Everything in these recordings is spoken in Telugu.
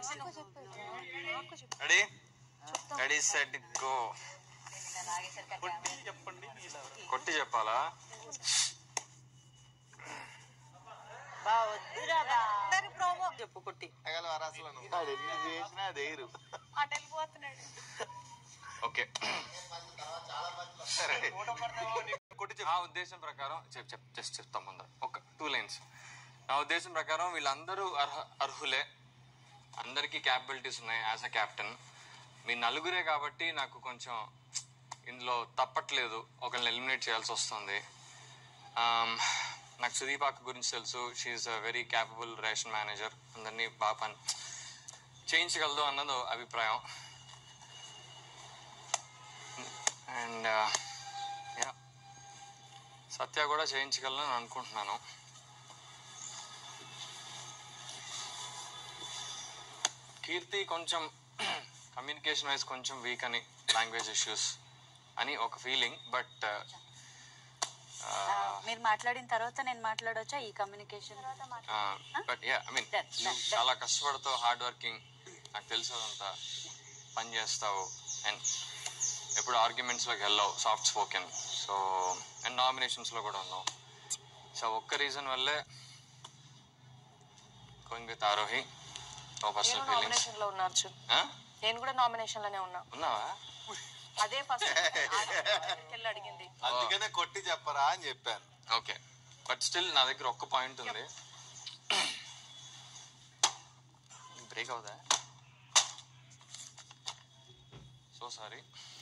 రెడీ రెడీ సెట్ గో కొట్టి చెప్పాలా చెప్పు కుట్టి వాడు ఎన్ని చేసినా అదేరు ఓకే సరే నా ఉద్దేశం ప్రకారం చెప్ చెప్ జస్ట్ చెప్తాం ముందు ఒక టూ లైన్స్ నా ఉద్దేశం ప్రకారం వీళ్ళందరూ అర్హ అర్హులే అందరికీ క్యాపబిలిటీస్ ఉన్నాయి యాజ్ అ కెప్టెన్ మీ నలుగురే కాబట్టి నాకు కొంచెం ఇందులో తప్పట్లేదు ఒకరిని ఎలిమినేట్ చేయాల్సి వస్తుంది Um, నాకు సుదీప్ అక్క గురించి తెలుసు she's a very capable ration manager అందరినీ బాగా పని చేయించగలదు అన్నది అభిప్రాయం అండ్ యా సత్య కూడా చేయించగలను అనుకుంటున్నాను కీర్తి కొంచెం కమ్యూనికేషన్ వైజ్ కొంచెం వీక్ అని లాంగ్వేజ్ ఇష్యూస్ అని ఒక ఫీలింగ్ బట్ మీరు మాట్లాడిన తర్వాత నేను మాట్లాడొచ్చా ఈ communication but yeah I mean That- that- చాలా కష్టపడుతావు హార్డ్ వర్కింగ్ నాకు తెలుసు అదంతా పని చేస్తావు అండ్ ఎప్పుడు ఆర్గ్యుమెంట్స్లోకి వెళ్ళావు సాఫ్ట్ స్పోకెన్ సో అండ్ నామినేషన్స్లో కూడా ఉన్నావు సో ఒక్క రీజన్ వల్లే going with Aarohi no personal feelings nomination లో ఉన్నారు చు. నేను కూడా నామినేషన్ లోనే ఉన్నా ఉన్నావా అదే ఫస్ట్ వెళ్ళి అడిగింది అందుకనే కొట్టి చెప్పరా అని చెప్పాను ఓకే బట్ స్టిల్ నా దగ్గర ఒక్క పాయింట్ ఉంది బ్రేక్ అవుదా సో సారీ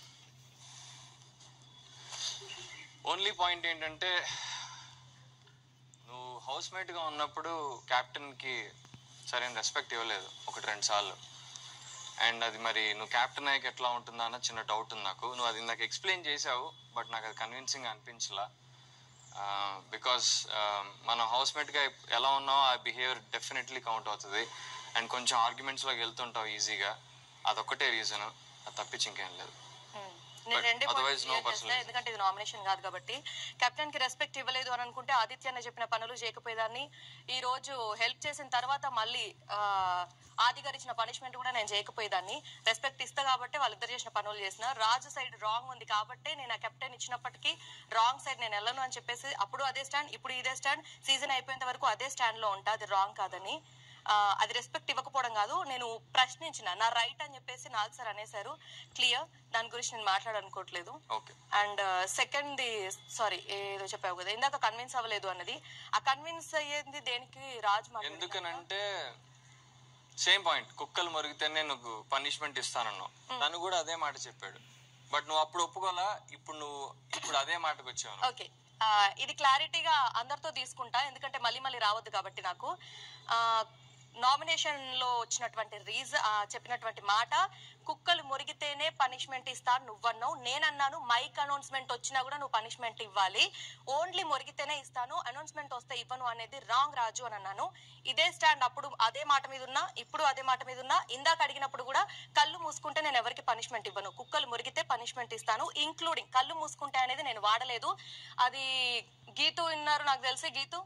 ఓన్లీ పాయింట్ ఏంటంటే నువ్వు హౌస్ మేట్గా ఉన్నప్పుడు క్యాప్టెన్కి సరైన రెస్పెక్ట్ ఇవ్వలేదు ఒకటి రెండు సార్లు అండ్ అది మరి నువ్వు క్యాప్టెన్ అయ్యాక ఎట్లా ఉంటుందా అన్న చిన్న డౌట్ ఉంది నాకు నువ్వు అది నాకు ఎక్స్ప్లెయిన్ చేసావు బట్ నాకు అది కన్విన్సింగ్ అనిపించలా బికాస్ మన హౌస్మేట్గా ఎలా ఉన్నావో ఆ బిహేవియర్ డెఫినెట్లీ కౌంట్ అవుతుంది అండ్ కొంచెం ఆర్గ్యుమెంట్స్లోకి వెళ్తుంటావు ఈజీగా అదొక్కటే రీజన్ అది తప్పించి ఇంకేం లేదు నేను But రెండే otherwise points no clear personal చేస్తా, ఎందుకంటే ఇది నామినేషన్ కాదు కాబట్టి కెప్టెన్ కి రెస్పెక్ట్ ఇవ్వలేదు అని అనుకుంటే ఆదిత్య అన్న చెప్పిన పనులు చేయకపోయేదాన్ని ఈ రోజు హెల్ప్ చేసిన తర్వాత మళ్ళీ ఆ, ఆది గారు ఇచ్చిన పనిష్మెంట్ కూడా నేను చేయకపోయేదాన్ని రెస్పెక్ట్ ఇస్తా కాబట్టి వాళ్ళిద్దరు చేసిన పనులు చేసిన రాజు సైడ్ రాంగ్ ఉంది కాబట్టి నేను ఆ కెప్టెన్ ఇచ్చినప్పటికీ రాంగ్ సైడ్ నేను వెళ్ళను అని చెప్పేసి అప్పుడు అదే స్టాండ్ ఇప్పుడు ఇదే స్టాండ్ సీజన్ అయిపోయేంత వరకు అదే స్టాండ్ లో ఉంటా అది రాంగ్ కాదని ఆ, అది రెస్పెక్ట్ ఇవ్వకపోవడం కాదు నేను ప్రశ్నించిన నా రైట్ అని చెప్పేసి నాలుగు సార్ అనేసారు క్లియర్ దాని గురించి నేను మాట్లాడనుకోవట్లేదు ఓకే అండ్ సెకండ్ సారీ ఏదో చెప్పావు కదా ఇందాక కన్విన్స్ అవ్వలేదు అన్నది ఆ కన్విన్స్ అయ్యేది దేనికి రాజ్ మాట్లాడింది ఎందుకనంటే సేమ్ పాయింట్ కుక్కలు మురిగితేనే నువ్వు పనిష్మెంట్ ఇస్తానన్నావు తను కూడా అదే మాట చెప్పాడు బట్ నువ్వు అప్పుడు ఒప్పుకోలా ఇప్పుడు నువ్వు ఇప్పుడు అదే మాటకు వచ్చావు నువ్వు. ఓకే ఆ, ఇది క్లారిటీగా అందరితో తీసుకుంటా ఎందుకంటే మళ్ళీ మళ్ళీ రావద్దు కాబట్టి నాకు నామినేషన్ లో వచ్చినటువంటి రీజన్ చెప్పినటువంటి మాట కుక్కలు మురిగితేనే పనిష్మెంట్ ఇస్తాను నువ్వన్నావు నేనన్నాను మైక్ అనౌన్స్మెంట్ వచ్చినా కూడా నువ్వు పనిష్మెంట్ ఇవ్వాలి ఓన్లీ మురిగితేనే ఇస్తాను అనౌన్స్మెంట్ వస్తే ఇవ్వను అనేది రాంగ్ రాజు అని అన్నాను ఇదే స్టాండ్ అప్పుడు అదే మాట మీద ఉన్నా ఇప్పుడు అదే మాట మీద ఉన్నా ఇందాక అడిగినప్పుడు కూడా కళ్ళు మూసుకుంటే నేను ఎవరికి పనిష్మెంట్ ఇవ్వను కుక్కలు మురిగితే పనిష్మెంట్ ఇస్తాను ఇంక్లూడింగ్ కళ్ళు మూసుకుంటే అనేది నేను వాడలేదు అది గీతు విన్నారు నాకు తెలిసి గీతు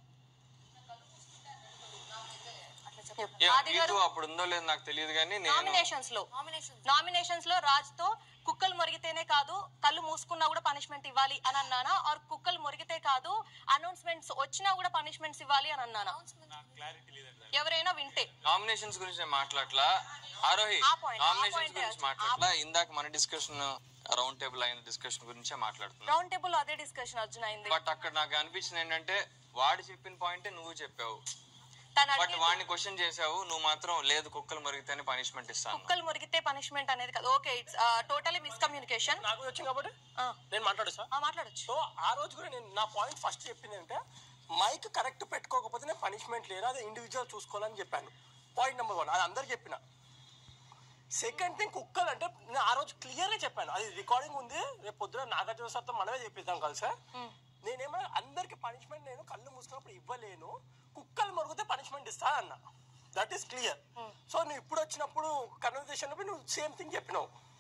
చెప్పు. ఏ, ఆది గారు గీతు అప్పుడు ఉందో లేదో నాకు తెలియదు కానీ నేను నామినేషన్స్ లో నామినేషన్స్ లో రాజ్ తో కుక్కలు మొరిగితేనే కాదు కళ్ళు మూసుకున్నా కూడా పనిష్మెంట్ ఇవ్వాలి అని అన్నానా ఆర్ కుక్కలు మొరిగితే కాదు అనౌన్స్మెంట్స్ వచ్చినా కూడా పనిష్మెంట్స్ ఇవ్వాలి అని అన్నానా ఎవరైనా వింటే నామినేషన్స్ గురించి నేను మాట్లాడలా ఆరోహి ఆ point, ఆ నామినేషన్స్ point గురించి ఏ. మాట్లాడలా ఇందాక మన డిస్కషన్ రౌండ్ టేబుల్ అయిన డిస్కషన్ గురించే మాట్లాడుతున్నా రౌండ్ టేబుల్ అదే డిస్కషన్ అర్జున్ అయింది బట్ అక్కడ నాకు అనిపించింది ఏంటంటే వాడు చెప్పిన పాయింటే నువ్వు చెప్పావు తను బట్ అడిగింది, వాడిని క్వశ్చన్ చేసావు నువ్వు మాత్రం లేదు కుక్కలు మరిగితేనే పనిష్మెంట్ ఇస్తాను కుక్కలు మురిగితే పనిష్మెంట్ అనేది కాదు ఓకే ఇట్స్ టోటలీ మిస్కమ్యూనికేషన్ నాకు వచ్చింది కాబట్టి నేను మాట్లాడొచ్చా మాట్లాడొచ్చు సో ఆ రోజు కూడా నేను నా పాయింట్ ఫస్ట్ చెప్పింది ఏంటంటే మైక్ కరెక్ట్ పెట్టుకోకపోతే నేను పనిష్మెంట్ లేదు అది ఇండివిజువల్ చూసుకోవాలని చెప్పాను పాయింట్ నెంబర్ వన్ అది అందరికి చెప్పిన సెకండ్ థింగ్ కుక్కలు అంటే నేను ఆ రోజు క్లియర్గా చెప్పాను అది రికార్డింగ్ ఉంది రేపు పొద్దున నాగార్జున సార్తో మనమే చెప్పిద్దాం కలిసా నేనేమో అందరికి పనిష్మెంట్ నేను కళ్ళు మూసుకున్నప్పుడు ఇవ్వలేను కుక్కలు మరుగుతే పనిష్మెంట్ ఇస్తా అన్న దట్ ఈస్ క్లియర్ సో నువ్వు ఇప్పుడు వచ్చినప్పుడు కన్వర్జేషన్ నువ్వు సేమ్ థింగ్ చెప్పినావు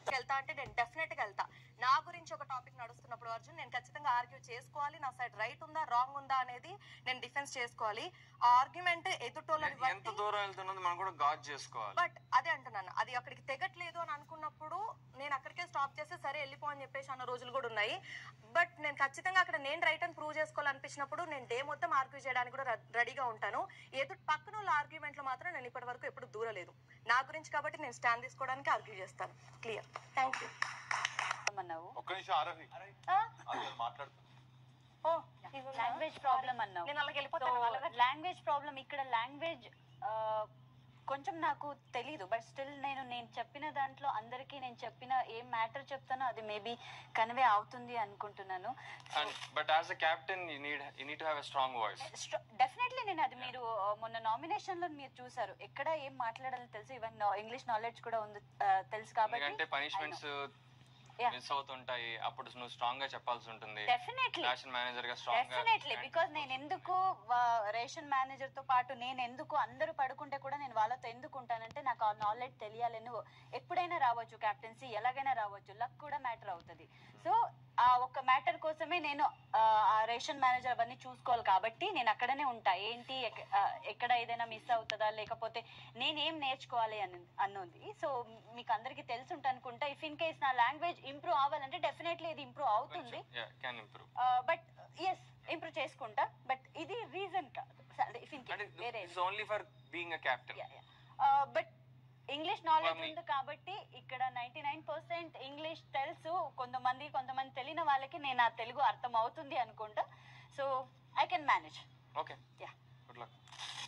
వెళ్తా అంటే నేను డెఫినెట్ గా వెళ్తా నా గురించి ఒక టాపిక్ నడుస్తున్నప్పుడు అర్జున్ నేను ఖచ్చితంగా ఆర్గ్యూ చేసుకోవాలి నా సైడ్ రైట్ ఉందా రాంగ్ ఉందా అనేది నేను డిఫెన్స్ చేసుకోవాలి ఆ ఆర్గ్యుమెంట్ ఎదుటోళ్ళని ఎంత బట్టి దూరం వెళ్తున్నది మనం కూడా గాజ్ చేసుకోవాలి బట్ అదే అంటున్నాను అది అక్కడికి తెగట్లేదు అని అనుకున్నప్పుడు నేను అక్కడికే స్టాప్ చేస్తే సరే వెళ్ళిపో అని చెప్పేసి అన్న రోజులు కూడా ఉన్నాయి బట్ నేను ఖచ్చితంగా అక్కడ నేను రైట్ అని ప్రూవ్ చేసుకోవాలనిపించినప్పుడు నేను డే మొత్తం ఆర్గ్యూ చేయడానికి కూడా రెడీగా ఉంటాను ఎదుటి పక్కన వాళ్ళ ఆర్గ్యుమెంట్ లో మాత్రం నేను ఇప్పటి వరకు ఎప్పుడు దూరలేదు నా గురించి కాబట్టి నేను స్టాండ్ తీసుకోవడానికి ఆర్గ్యూ చేస్తాను క్లియర్ థ్యాంక్ యూ అన్నావు ఒక్క నిమిషం ఆరవి అది మాట్లాడుతుంది ఓ లాంగ్వేజ్ ప్రాబ్లం అన్నావు నేను అలాగే వెళ్ళిపోతాను వాళ్ళ లాంగ్వేజ్ ప్రాబ్లం ఇక్కడ లాంగ్వేజ్ కొంచెం నాకు తెలీదు బట్ స్టిల్ నేను నేను చెప్పిన దాంట్లో అందరికీ నేను చెప్పిన ఏం మ్యాటర్ చెప్తానో అది మేబీ కన్వే అవుతుంది అనుకుంటున్నాను but as a captain you need you need to have a strong voice definitely నేను అది మీరు ఆ, మొన్న నామినేషన్ లో మీరు చూసారు ఎక్కడ ఏం మాట్లాడాలో తెలుసు ఈవెన్ ఇంగ్లీష్ నాలెడ్జ్ కూడా ఉంది ఆ, తెలుసు కాబట్టి ఎందుకంటే పనిష్మెంట్స్ Yeah. మిస్ అవుతుంటాయి అప్పుడు నువ్వు స్ట్రాంగ్ గా చెప్పాల్సి ఉంటుంది డెఫినెట్లీ ఫ్యాషన్ మేనేజర్ గా స్ట్రాంగ్ డెఫినెట్లీ బికాస్ నేను ఎందుకు వా- రేషన్ మేనేజర్ తో పాటు నేను ఎందుకు అందరూ పడుకుంటే కూడా నేను వాళ్ళతో ఎందుకు ఉంటానంటే నాకు ఆ నాలెడ్జ్ తెలియాలని ఎప్పుడైనా రావచ్చు క్యాప్టెన్సీ ఎలాగైనా రావచ్చు లక్ కూడా మ్యాటర్ అవుతుంది సో ఆ ఒక్క మ్యాటర్ కోసమే నేను ఆ, ఆ రేషన్ మేనేజర్ అవన్నీ చూసుకోవాలి కాబట్టి నేను అక్కడనే ఉంటా ఏంటి ఎక్క- ఆ, ఎక్కడ ఏదైనా మిస్ అవుతుందా లేకపోతే నేనేం నేర్చుకోవాలి అని అన్నది సో మీకు అందరికీ తెలిసి ఉంటుంది అనుకుంటా ఇఫ్ ఇన్ కేస్ నా లాంగ్వేజ్ ఇంప్రూవ్ అవ్వాలంటే డెఫినెట్లీ ఇది ఇంప్రూవ్ అవుతుంది can improve but yes improve చేసుకుంటా బట్ ఇది రీజన్ కాదు ఇఫ్ ఇన్ అంటే వేరే it's only for being a captain but English knowledge For me. ఉంది కాబట్టి ఇక్కడ నైన్టీ నైన్ పర్సెంట్ ఇంగ్లీష్ తెలుసు కొంతమంది కొంతమంది తెలియని వాళ్ళకి నేను ఆ తెలుగు అర్థం అవుతుంది అనుకుంటా so I can manage okay yeah good luck